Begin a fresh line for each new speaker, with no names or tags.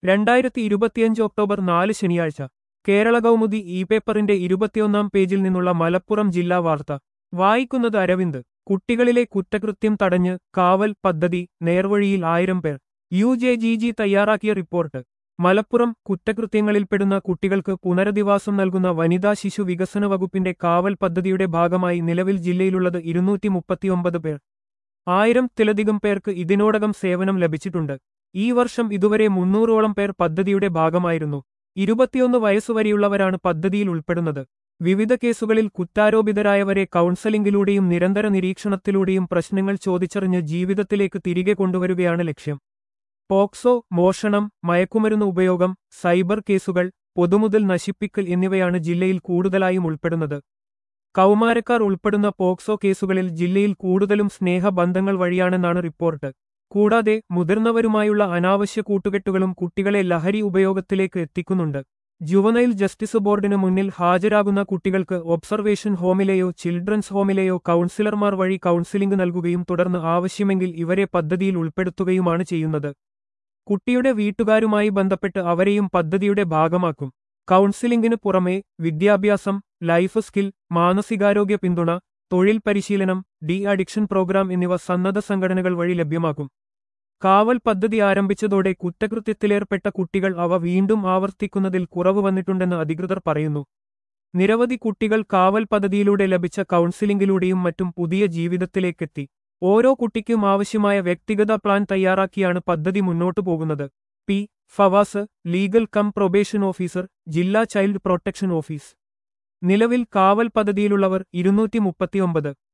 രണ്ടായിരത്തി ഇരുപത്തിയഞ്ച് ഒക്ടോബർ നാല് ശനിയാഴ്ച കേരള കൗമുദി ഇ പേപ്പറിന്റെ ഇരുപത്തിയൊന്നാം പേജിൽ നിന്നുള്ള മലപ്പുറം ജില്ലാ വാർത്ത വായിക്കുന്നത് അരവിന്ദ് കുട്ടികളിലെ കുറ്റകൃത്യം തടഞ്ഞ് കാവൽ പദ്ധതി നേർവഴിയിൽ ആയിരം പേർ യു ജെ ജി ജി തയ്യാറാക്കിയ റിപ്പോർട്ട് മലപ്പുറം കുറ്റകൃത്യങ്ങളിൽപ്പെടുന്ന കുട്ടികൾക്ക് പുനരധിവാസം നൽകുന്ന വനിതാ ശിശു വികസന വകുപ്പിന്റെ കാവൽ പദ്ധതിയുടെ ഭാഗമായി നിലവിൽ ജില്ലയിലുള്ളത് ഇരുന്നൂറ്റി മുപ്പത്തിയൊമ്പത് പേർ ആയിരത്തിലധികം പേർക്ക് ഇതിനോടകം സേവനം ലഭിച്ചിട്ടുണ്ട് ഈ വർഷം ഇതുവരെ മുന്നൂറോളം പേർ പദ്ധതിയുടെ ഭാഗമായിരുന്നു ഇരുപത്തിയൊന്ന് വയസ്സുവരെയുള്ളവരാണ് പദ്ധതിയിൽ ഉൾപ്പെടുന്നത് വിവിധ കേസുകളിൽ കുറ്റാരോപിതരായവരെ കൗൺസലിംഗിലൂടെയും നിരന്തര നിരീക്ഷണത്തിലൂടെയും പ്രശ്നങ്ങൾ ചോദിച്ചറിഞ്ഞ് ജീവിതത്തിലേക്ക് തിരികെ കൊണ്ടുവരികയാണ് ലക്ഷ്യം പോക്സോ മോഷണം മയക്കുമരുന്ന് ഉപയോഗം സൈബർ കേസുകൾ പൊതുമുതൽ നശിപ്പിക്കൽ എന്നിവയാണ് ജില്ലയിൽ കൂടുതലായും ഉൾപ്പെടുന്നത് കൗമാരക്കാർ ഉൾപ്പെടുന്ന പോക്സോ കേസുകളിൽ ജില്ലയിൽ കൂടുതലും സ്നേഹബന്ധങ്ങൾ വഴിയാണെന്നാണ് റിപ്പോർട്ട് കൂടാതെ മുതിർന്നവരുമായുള്ള അനാവശ്യ കൂട്ടുകെട്ടുകളും കുട്ടികളെ ലഹരി ഉപയോഗത്തിലേക്ക് എത്തിക്കുന്നുണ്ട് ജുവനൈൽ ജസ്റ്റിസ് ബോർഡിന് മുന്നിൽ ഹാജരാകുന്ന കുട്ടികൾക്ക് ഒബ്സർവേഷൻ ഹോമിലെയോ ചിൽഡ്രൻസ് ഹോമിലെയോ കൗൺസിലർമാർ വഴി കൗൺസിലിംഗ് നൽകുകയും തുടർന്ന് ആവശ്യമെങ്കിൽ ഇവരെ പദ്ധതിയിൽ ഉൾപ്പെടുത്തുകയുമാണ് ചെയ്യുന്നത് കുട്ടിയുടെ വീട്ടുകാരുമായി ബന്ധപ്പെട്ട് അവരെയും പദ്ധതിയുടെ ഭാഗമാക്കും കൗൺസിലിംഗിന് പുറമെ വിദ്യാഭ്യാസം ലൈഫ് സ്കിൽ മാനസികാരോഗ്യ പിന്തുണ തൊഴിൽ പരിശീലനം ഡി അഡിക്ഷൻ പ്രോഗ്രാം എന്നിവ സന്നദ്ധ സംഘടനകൾ വഴി ലഭ്യമാക്കും കാവൽ പദ്ധതി ആരംഭിച്ചതോടെ കുറ്റകൃത്യത്തിലേർപ്പെട്ട കുട്ടികൾ അവ വീണ്ടും ആവർത്തിക്കുന്നതിൽ കുറവ് വന്നിട്ടുണ്ടെന്ന് അധികൃതർ പറയുന്നു നിരവധി കുട്ടികൾ കാവൽ പദ്ധതിയിലൂടെ ലഭിച്ച കൗൺസിലിംഗിലൂടെയും മറ്റും പുതിയ ജീവിതത്തിലേക്കെത്തി ഓരോ കുട്ടിക്കും ആവശ്യമായ വ്യക്തിഗത പ്ലാൻ തയ്യാറാക്കിയാണ് പദ്ധതി മുന്നോട്ടു പോകുന്നത് P Fawaz legal cum probation officer ജില്ലാ ചൈൽഡ് പ്രൊട്ടക്ഷൻ ഓഫീസ് നിലവിൽ കാവൽ പദ്ധതിയിലുള്ളവർ ഇരുന്നൂറ്റി മുപ്പത്തിയൊമ്പത്